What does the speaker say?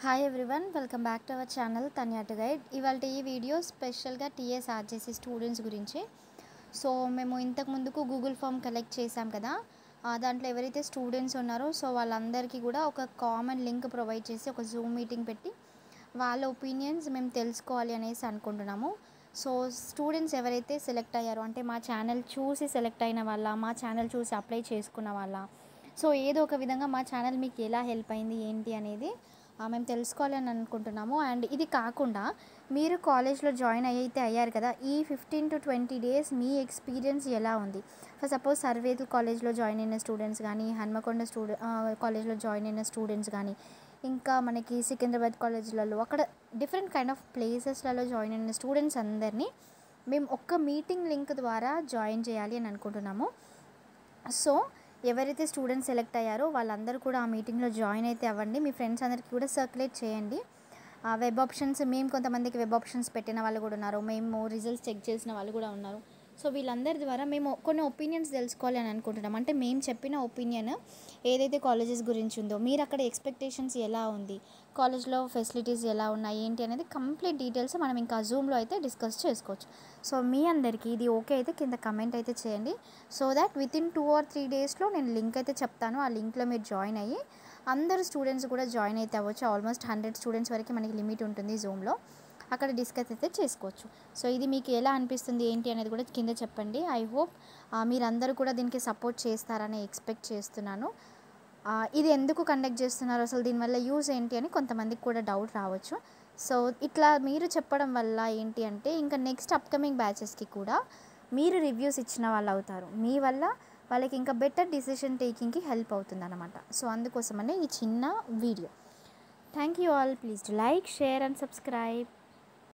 hi everyone welcome back to our channel Tanya to guide ఇవాళ ఈ video స్పెషల్గా TS RJC students గురించి so మేము ఇంతకు ముందుకు గూగుల్ ఫామ్ కలెక్ట్ చేసాం కదా ఆ, దాంట్లో ఎవరైతే స్టూడెంట్స్ ఉన్నారో సో వాళ్ళందరికీ కూడా ఒక కామన్ లింక్ ప్రొవైడ్ చేసి ఒక జూమ్ మీటింగ్ పెట్టి వాళ్ళ ఒపీనియన్స్ మేము తెలుసుకోవాలి అనేసి అనుకుంటున్నాము సో స్టూడెంట్స్ ఎవరైతే సెలెక్ట్ అయ్యారో అంటే మా ఛానల్ చూసి సెలెక్ట్ అయిన వాళ్ళ మా ఛానల్ చూసి అప్లై చేసుకున్న వాళ్ళ సో ఏదో ఒక విధంగా మా ఛానల్ మీకు ఎలా హెల్ప్ అయింది ఏంటి అనేది ఆ, మేము తెలుసుకోవాలని అనుకుంటున్నాము అండ్ ఇది కాకుండా మీరు కాలేజ్లో జాయిన్ అయితే అయ్యారు కదా ఈ ఫిఫ్టీన్ టు ట్వంటీ డేస్ మీ ఎక్స్పీరియన్స్ ఎలా ఉంది ఫర్ సపోజ్ సర్వేదు కాలేజ్లో జాయిన్ అయిన స్టూడెంట్స్ కానీ హన్మకొండ స్టూడెంట్ కాలేజ్లో జాయిన్ అయిన స్టూడెంట్స్ కానీ ఇంకా మనకి సికింద్రాబాద్ కాలేజ్లలో అక్కడ డిఫరెంట్ కైండ్ ఆఫ్ ప్లేసెస్లలో జాయిన్ అయిన స్టూడెంట్స్ అందరినీ మేము ఒక్క మీటింగ్ లింక్ ద్వారా జాయిన్ చేయాలి అని అనుకుంటున్నాము సో ఎవరైతే స్టూడెంట్స్ సెలెక్ట్ అయ్యారో వాళ్ళందరూ కూడా ఆ మీటింగ్లో జాయిన్ అయితే అవ్వండి మీ ఫ్రెండ్స్ అందరికీ కూడా సర్క్యులేట్ చేయండి ఆ వెబ్ ఆప్షన్స్ మేము కొంతమందికి వెబ్ ఆప్షన్స్ పెట్టిన వాళ్ళు కూడా ఉన్నారు మేము రిజల్ట్స్ చెక్ చేసిన వాళ్ళు కూడా ఉన్నారు సో వీళ్ళందరి ద్వారా మేము కొన్ని ఒపీనియన్స్ తెలుసుకోవాలి అని అనుకుంటున్నాం అంటే మేము చెప్పిన ఒపీనియన్ ఏదైతే కాలేజెస్ గురించి ఉందో మీరు అక్కడ ఎక్స్పెక్టేషన్స్ ఎలా ఉంది కాలేజ్లో ఫెసిలిటీస్ ఎలా ఉన్నాయి ఏంటి అనేది కంప్లీట్ డీటెయిల్స్ మనం ఇంకా జూమ్లో అయితే డిస్కస్ చేసుకోవచ్చు సో మీ అందరికీ ఇది ఓకే అయితే కింద కమెంట్ అయితే చేయండి so that with in two or three డేస్లో నేను లింక్ అయితే చెప్తాను ఆ లింక్లో మీరు జాయిన్ అయ్యి అందరు స్టూడెంట్స్ కూడా జాయిన్ అయితే అవ్వచ్చు ఆల్మోస్ట్ హండ్రెడ్ స్టూడెంట్స్ వరకు మనకి లిమిట్ ఉంటుంది జూమ్లో అక్కడ డిస్కస్ అయితే చేసుకోవచ్చు సో ఇది మీకు ఎలా అనిపిస్తుంది ఏంటి అనేది కూడా కింద చెప్పండి ఐ హోప్ మీరందరూ కూడా దీనికి సపోర్ట్ చేస్తారని ఎక్స్పెక్ట్ చేస్తున్నాను ఆ, ఇది ఎందుకు కండక్ట్ చేస్తున్నారు అసలు దీనివల్ల యూజ్ ఏంటి అని కొంతమందికి కూడా డౌట్ రావచ్చు సో ఇట్లా మీరు చెప్పడం వల్ల ఏంటి అంటే ఇంకా నెక్స్ట్ అప్కమింగ్ బ్యాచెస్కి కూడా మీరు రివ్యూస్ ఇచ్చిన వాళ్ళు అవుతారు మీ వల్ల వాళ్ళకి ఇంకా బెటర్ డిసిషన్ టేకింగ్కి హెల్ప్ అవుతుంది అనమాట సో అందుకోసమనే ఈ చిన్న video thank you all please like share and subscribe